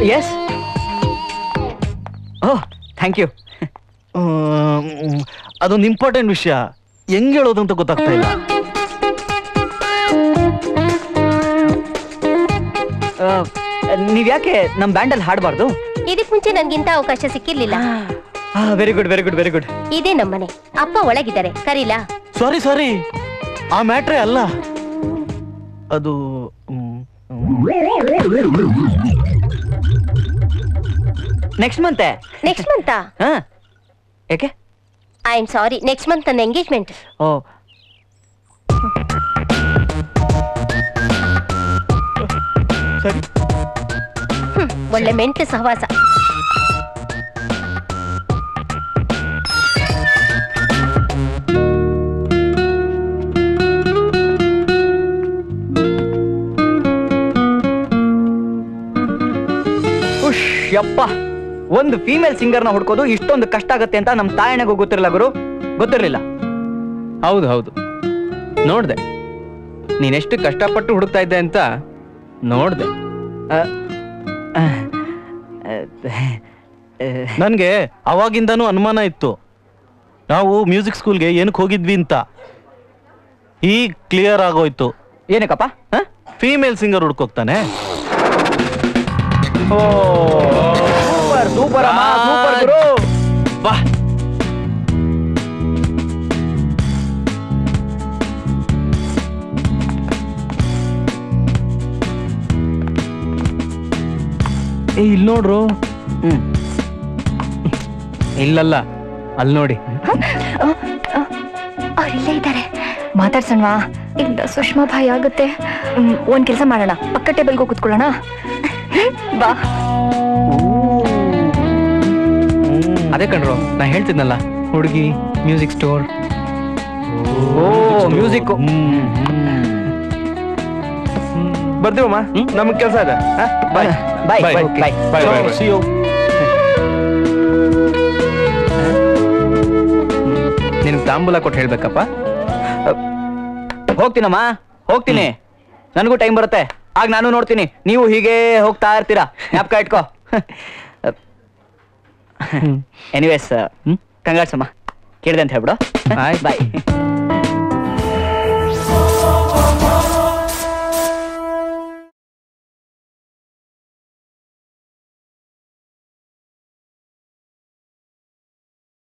S oh thank you hmm, ಅದೊಂದು important ವಿಷಯ ಹೆಂಗ್ ಹೇಳೋದು ಅಂತ ಗೊತ್ತಾಗ್ತಾ ಇಲ್ಲ ನೀವ್ಯಾಕೆ ನಮ್ಮ ಬ್ಯಾಂಡಲ್ಲಿ ಹಾಡಬಾರ್ದು ಇದಕ್ ಮುಂಚೆ ನನ್ಗಿಂತ ಅವಕಾಶ ಸಿಕ್ಕಿರ್ಲಿಲ್ಲ very good very good very good ಇದೇ ನಮ್ಮನೆ ಅಪ್ಪ ಒಳಗಿದ್ದಾರೆ ಕರೀಲಾ ಸಾರಿ ಸಾರಿ ಆ ಮ್ಯಾಟ್ರೇ ಅಲ್ಲ ಅದು ಹ್ಮ್, ಹ್ಮ್. ನೆಕ್ಸ್ಟ್ ಮಂತೆ ನೆಕ್ಸ್ಟ್ ಮಂತ್ ಹಾ ಯಾಕೆ I am sorry next month ನನ್ನ ಎಂಗೇಜ್ಮೆಂಟ್ ಓ ಸರಿ ಒಳ್ಳೆ ಮೆಂಟು ಸಹವಾಸ ಉಶ್ ಯಪ್ಪ ಒಂದು ಫೀಮೇಲ್ ಸಿಂಗರ್ನ ಹುಡ್ಕೋದು ಇಷ್ಟೊಂದು ಕಷ್ಟ ಆಗತ್ತೆ ಅಂತ ನಮ್ಮ ತಾಯಣಗೂ ಗೊತ್ತಿರಲಿಲ್ಲ ಗುರು ಗೊತ್ತಿರಲಿಲ್ಲ ಹೌದು ಹೌದು ನೋಡ್ದೆ ನೀನೆಷ್ಟು ಕಷ್ಟಪಟ್ಟು ಹುಡುಕ್ತಾ ಇದ್ದೆ ಅಂತ ನೋಡ್ದೆ ನನ್ಗೆ ಅವಾಗಿಂದನೂ ಅನುಮಾನ ಇತ್ತು ನಾವು ಮ್ಯೂಸಿಕ್ ಸ್ಕೂಲ್ಗೆ ಏನಕ್ಕೆ ಹೋಗಿದ್ವಿ ಅಂತ ಈಗ ಕ್ಲಿಯರ್ ಆಗೋಯ್ತು ಏನಕ್ಕಪ್ಪ ಹ? ಫೀಮೇಲ್ ಸಿಂಗರ್ ಹುಡ್ಕೋಗ್ತಾನೆ ಸೂಪರ್ ಸೂಪರ್ ಅಮ್ಮ ಸೂಪರ್ ಗುರು ಬಾ ಏ ಇಲ್ಲಿ ನೋಡ್ರು ಹ್ಮ್ ಇಲ್ಲಲ್ಲ ಅಲ್ಲಿ ನೋಡಿ ಅವ್ರಿಲ್ಲೇ ಇದ್ದಾರೆ ಮಾತಾಡ್ಸೋಣವಾ ಇಲ್ಲ ಸುಷ್ಮಾ ಭಯ ಆಗುತ್ತೆ ಹ್ಮ್, ಒಂದ್ ಕೆಲಸ ಮಾಡೋಣ ಪಕ್ಕ ಟೇಬಲ್ಗೆ ಹೋಗಿ ಕುತ್ಕೊಳ್ಳೋಣ ಬಾ ಅದೇ ಕಣ್ರು ನಾ ಹೇಳ್ತಿದ್ನಲ್ಲ ಹುಡುಗಿ ಮ್ಯೂಸಿಕ್ ಸ್ಟೋರ್ ಓ ಮ್ಯೂಸಿಕ್ ಬರ್ತೀವಮ್ಮ ನಮಗ್ ಕೆಲಸ ಇದೆ ಬಾಯ್ ಬಾಯ್ Bye. Bye Bye, bye, bye. See you. ನಿನ್ಗೆ ತಾಂಬೂಲ ಕೊಟ್ಟು ಹೇಳ್ಬೇಕಪ್ಪ ಹೋಗ್ತೀನಮ್ಮ ಹೋಗ್ತೀನಿ ನನಗೂ ಟೈಮ್ ಬರುತ್ತೆ ಆಗ ನಾನು ನೋಡ್ತೀನಿ ನೀವು ಹೀಗೆ ಹೋಗ್ತಾ ಇರ್ತೀರಾ ಜ್ಞಾಪಕ ಇಟ್ಕೋ ಎನಿವೇಸ್ ಕಂಗಾಡ್ಸಮ್ಮ ಕೇಳಿದೆ ಅಂತ ಹೇಳ್ಬಿಡು ಆಯ್ತು. ಬಾಯ್